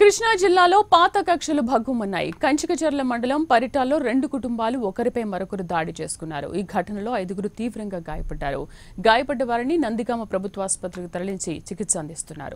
కృష్ణా జిల్లాలో పాత కక్షలు భగ్గుమన్నాయి కంచికచర్ల మండలం పరిటాల్లో రెండు కుటుంబాలు ఒకరిపై మరొకరు దాడి చేసుకున్నారు ఈ ఘటనలో ఐదుగురు తీవ్రంగా గాయపడ్డారు గాయపడ్డ వారిని నందిగామ ప్రభుత్వాసుపత్రికి తరలించి చికిత్స అందిస్తున్నారు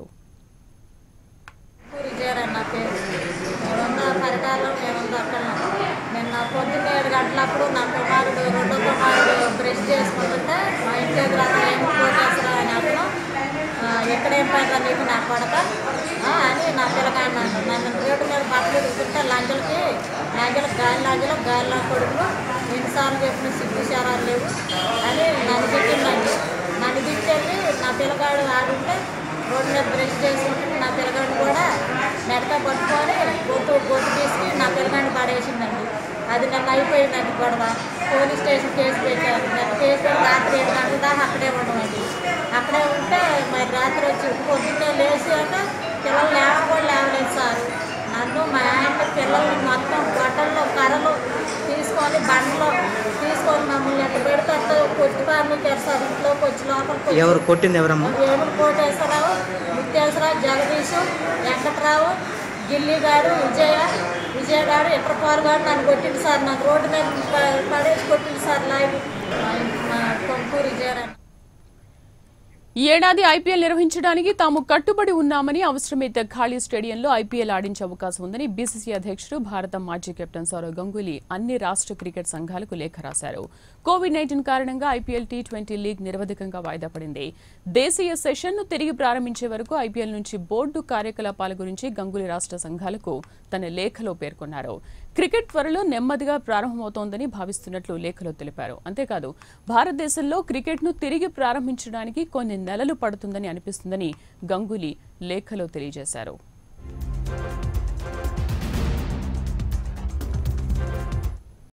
విజయరావు నా పేరు మేముందో పరిటాల్లో మేముందో అక్కడ నిన్న పొద్దున్న ఏడు గంటలప్పుడు నా కుమారుడు రెండో కుమారుడు బ్రష్ చేసుకుంటుంటే మా ఇంటి ఎదురు అక్కడ ఏం కోటేశ్వరా అని అప్పుడు ఆ, ఎక్కడేం పైన నీకు నా కొడక ఆ, అని నా పిల్లకాయన అంటారు నన్ను రోడ్డు మీద బట్టలు ఎదుగుతుంటే లంజలకి లంజలకు గాలి లంజలు గాలిలో కొడుకులు ఎన్నిసార్లు చెప్పిన సిగ్గు శారాలు లేవు అని నన్ను తిట్టిందండి నన్ను తిట్టేది నా పిల్లగాడు ఆడుంటే రోడ్డు మీద బ్రష్ చేసుకుంటే నా పిల్లగాడు కూడా మెడక పట్టుకొని గొట్టు గొట్టు తీసుకుని నా పిల్లగాడిని పడేసిందండి అది నన్ను అయిపోయిందండి గొడవ పోలీస్ స్టేషన్ కేసు పెట్టారు నన్ను కేసు పెట్టి రాత్రి ఏడు గంటల దాకా అక్కడే ఉండమండి అక్కడే ఉంటే మరి రాత్రి వచ్చి పొద్దున్నే లేచాక పిల్లలు లేవ కూడా లేవలేదు సార్ నన్ను మా ఆయన పిల్లల్ని మొత్తం గొడ్డల్లో కర్రలు తీసుకొని బండ్లో తీసుకొని మమ్మల్ని ఎక్కడ పెడితే అట్లా కొట్టి పార్లు తెరసారు ఇంట్లోకి వచ్చి లోపలికి వచ్చి ఎవరు కొట్టింది ఎవరమ్మా ఏములు కోటేశ్వరరావు ముత్యేశ్వరరావు జగదీషు వెంకట్రావు గిల్లిగాడు విజయ విజయగాడు ఇట్రపారు గారు నన్ను కొట్టింది సార్ నాకు రోడ్డు మీద ప- పడేసి కొట్టింది సార్ లైవ్ మా ఇంటి- మా కొంకూరు విజయరావు ఈ ఏడాది ఐపీఎల్ నిర్వహించడానికి తాము కట్టుబడి ఉన్నామని అవసరమైతే ఖాళీ స్టేడియంలో ఐపీఎల్ ఆడించే అవకాశం ఉందని బీసీసీ అధ్యక్షుడు భారత మాజీ కెప్టెన్ సౌరవ్ గంగూలీ అన్ని రాష్ట్ర క్రికెట్ సంఘాలకు లేఖ రాశారు కోవిడ్ నైన్టీన్ కారణంగా ఐపీఎల్ టీ ట్వంటీ లీగ్ నిరవధికంగా వాయిదా పడింది దేశీయ సెషన్ను తిరిగి ప్రారంభించే వరకు ఐపీఎల్ నుంచి బోర్డు కార్యకలాపాల గురించి గంగూలీ రాష్ట్ర సంఘాలకు తన లేఖలో పేర్కొన్నారు క్రికెట్ త్వరలో నెమ్మదిగా ప్రారంభమవుతోందని భావిస్తున్నట్లు లేఖలో తెలిపారు అంతేకాదు భారతదేశంలో క్రికెట్ను తిరిగి ప్రారంభించడానికి కొన్ని నెలలు పడుతుందని అనిపిస్తుందని గంగూలీ లేఖలో తెలియజేశారు